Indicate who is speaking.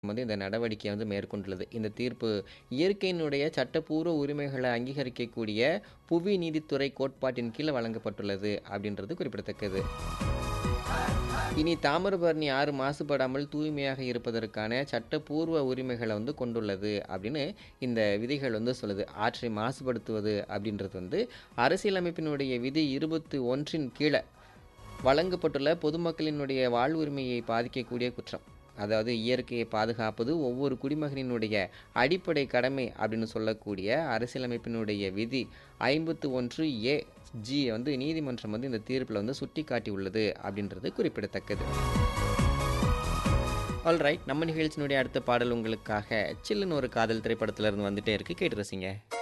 Speaker 1: வந்து இந்த நடவடிக்கையை வந்து மேற்கொண்டுள்ளது இந்த தீர்ப்பு இயற்கையினுடைய சட்டப்பூர்வ உரிமைகளை அங்கீகரிக்கக்கூடிய புவி நீதித்துறை கோட்பாட்டின் கீழ் வழங்கப்பட்டுள்ளது அப்படின்றது குறிப்பிடத்தக்கது இனி தாமிரபரணி ஆறு மாசுபடாமல் தூய்மையாக இருப்பதற்கான சட்டப்பூர்வ உரிமைகளை வந்து கொண்டுள்ளது அப்படின்னு இந்த விதிகள் வந்து சொல்லுது ஆற்றை மாசுபடுத்துவது அப்படின்றது வந்து அரசியலமைப்பினுடைய விதி இருபத்தி ஒன்றின் கீழே வழங்கப்பட்டுள்ள பொதுமக்களினுடைய வாழ்வுரிமையை பாதிக்கக்கூடிய குற்றம் அதாவது இயற்கையை பாதுகாப்பது ஒவ்வொரு குடிமகனினுடைய அடிப்படை கடமை அப்படின்னு சொல்லக்கூடிய அரசியலமைப்பினுடைய விதி ஐம்பத்து ஒன்று ஏ ஜி வந்து நீதிமன்றம் வந்து இந்த தீர்ப்பில் வந்து சுட்டி காட்டியுள்ளது அப்படின்றது குறிப்பிடத்தக்கது ஆல்ரைட் நம்ம நிகழ்ச்சியினுடைய அடுத்த பாடல் உங்களுக்காக சில்லுன்னு ஒரு காதல் திரைப்படத்துல இருந்து வந்துட்டே இருக்கு கேட்டு ரசிங்க